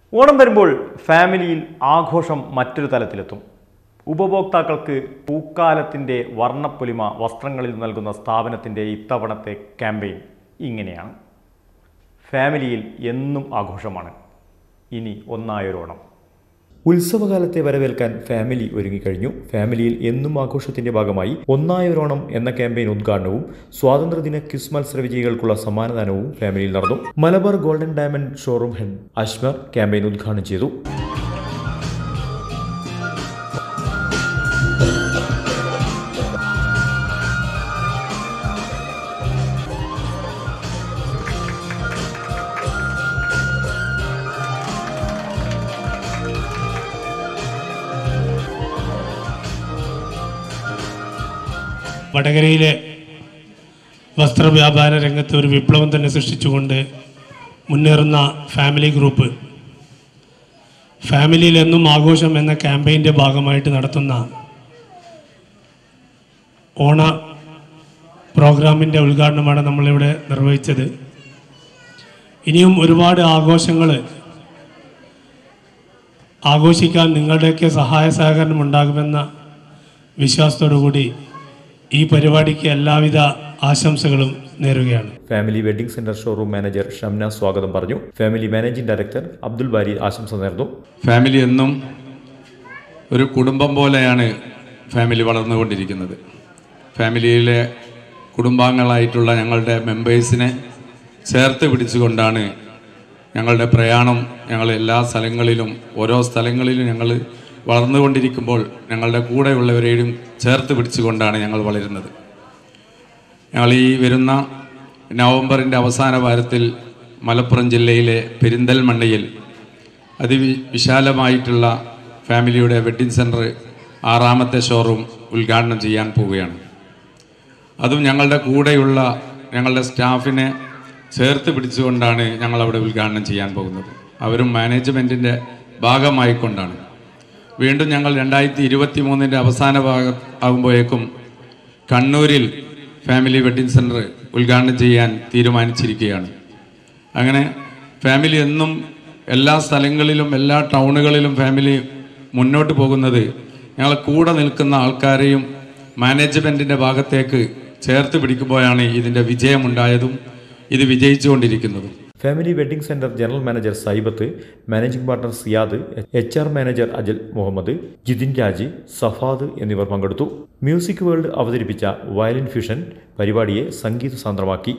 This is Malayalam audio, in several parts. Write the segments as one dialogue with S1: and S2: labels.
S1: ഓണം വരുമ്പോൾ ഫാമിലിയിൽ ആഘോഷം മറ്റൊരു തലത്തിലെത്തും ഉപഭോക്താക്കൾക്ക് പൂക്കാലത്തിൻ്റെ വർണ്ണപ്പൊലിമ വസ്ത്രങ്ങളിൽ നൽകുന്ന സ്ഥാപനത്തിൻ്റെ ഇത്തവണത്തെ ക്യാമ്പയിൻ ഇങ്ങനെയാണ് ഫാമിലിയിൽ എന്നും ആഘോഷമാണ് ഇനി ഒന്നായൊരോണം ഉത്സവകാലത്തെ വരവേൽക്കാൻ ഫാമിലി ഒരുങ്ങിക്കഴിഞ്ഞു ഫാമിലിയിൽ എന്നും ആഘോഷത്തിന്റെ ഭാഗമായി ഒന്നായൊരോണം എന്ന ക്യാമ്പയിൻ ഉദ്ഘാടനവും സ്വാതന്ത്ര്യദിന ക്വിസ് മത്സര വിജയികൾക്കുള്ള സമ്മാനദാനവും ഫാമിലിയിൽ നടന്നു Malabar golden diamond showroom head Ashmar campaign ഉദ്ഘാടനം ചെയ്തു
S2: വടകരയിലെ വസ്ത്രവ്യാപാര രംഗത്ത് ഒരു വിപ്ലവം തന്നെ സൃഷ്ടിച്ചുകൊണ്ട് മുന്നേറുന്ന ഫാമിലി ഗ്രൂപ്പ് ഫാമിലിയിൽ എന്നും ആഘോഷം എന്ന ക്യാമ്പയിൻ്റെ ഭാഗമായിട്ട് നടത്തുന്ന ഓണ പ്രോഗ്രാമിൻ്റെ ഉദ്ഘാടനമാണ് നമ്മളിവിടെ നിർവഹിച്ചത് ഇനിയും ഒരുപാട് ആഘോഷങ്ങൾ ആഘോഷിക്കാൻ നിങ്ങളുടെയൊക്കെ സഹായ സഹകരണം ഉണ്ടാകുമെന്ന വിശ്വാസത്തോടു കൂടി ഈ പരിപാടിക്ക് എല്ലാവിധ ആശംസകളും നേരുകയാണ്
S1: family wedding centre showroom manager Shamna സ്വാഗതം പറഞ്ഞു family managing director Abdul Bari ആശംസ നേർന്നു
S3: ഫാമിലി എന്നും ഒരു കുടുംബം പോലെയാണ് ഫാമിലി വളർന്നുകൊണ്ടിരിക്കുന്നത് ഫാമിലിയിലെ കുടുംബാംഗങ്ങളായിട്ടുള്ള ഞങ്ങളുടെ മെമ്പേഴ്സിനെ ചേർത്ത് പിടിച്ചുകൊണ്ടാണ് ഞങ്ങളുടെ പ്രയാണം ഞങ്ങൾ എല്ലാ സ്ഥലങ്ങളിലും ഓരോ സ്ഥലങ്ങളിലും ഞങ്ങൾ വളർന്നുകൊണ്ടിരിക്കുമ്പോൾ ഞങ്ങളുടെ കൂടെയുള്ളവരെയും ചേർത്ത് പിടിച്ചുകൊണ്ടാണ് ഞങ്ങൾ വളരുന്നത് ഞങ്ങൾ ഈ വരുന്ന നവംബറിൻ്റെ അവസാന വാരത്തിൽ മലപ്പുറം ജില്ലയിലെ പെരിന്തൽമണ്ണയിൽ അതിവിശാലമായിട്ടുള്ള ഫാമിലിയുടെ വെഡ്ഡിംഗ് സെൻറ്റർ ആറാമത്തെ ഷോറൂം ഉദ്ഘാടനം ചെയ്യാൻ പോവുകയാണ് അതും ഞങ്ങളുടെ കൂടെയുള്ള ഞങ്ങളുടെ സ്റ്റാഫിനെ ചേർത്ത് പിടിച്ചുകൊണ്ടാണ് ഞങ്ങൾ അവിടെ ഉദ്ഘാടനം ചെയ്യാൻ പോകുന്നത് അവരും മാനേജ്മെൻറ്റിൻ്റെ ഭാഗമായിക്കൊണ്ടാണ് വീണ്ടും ഞങ്ങൾ രണ്ടായിരത്തി ഇരുപത്തി മൂന്നിൻ്റെ അവസാന ഭാഗം ആകുമ്പോഴേക്കും കണ്ണൂരിൽ ഫാമിലി വെഡ്ഡിംഗ് സെൻറ്റർ ഉദ്ഘാടനം ചെയ്യാൻ തീരുമാനിച്ചിരിക്കുകയാണ് അങ്ങനെ ഫാമിലി എന്നും എല്ലാ സ്ഥലങ്ങളിലും എല്ലാ ടൗണുകളിലും ഫാമിലി മുന്നോട്ട് പോകുന്നത് ഞങ്ങൾ കൂടെ നിൽക്കുന്ന ആൾക്കാരെയും മാനേജ്മെൻറ്റിൻ്റെ ഭാഗത്തേക്ക് ചേർത്ത് പിടിക്കുമ്പോഴാണ് ഇതിൻ്റെ വിജയമുണ്ടായതും ഇത് വിജയിച്ചുകൊണ്ടിരിക്കുന്നതും
S1: family wedding centre general manager Saibath managing partner Siyad H R manager Ajal Muhammad Jithin Raji Safad എന്നിവർ പങ്കെടുത്തു മ്യൂസിക് വേൾഡ് അവതരിപ്പിച്ച വയലിൻ ഫ്യൂഷൻ പരിപാടിയെ സംഗീത സാന്ദ്രമാക്കി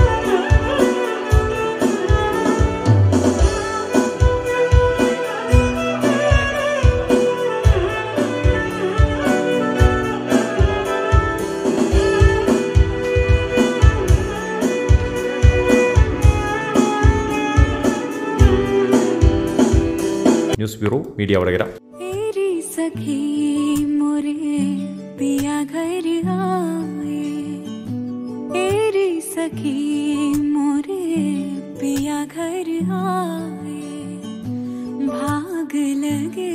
S1: ന്യൂസ് ബ്യൂറോ മീഡിയ വടകര
S4: तेरी सखी मोरे पिया घर आए तेरी सखी मोरे पिया घर आए भाग लगे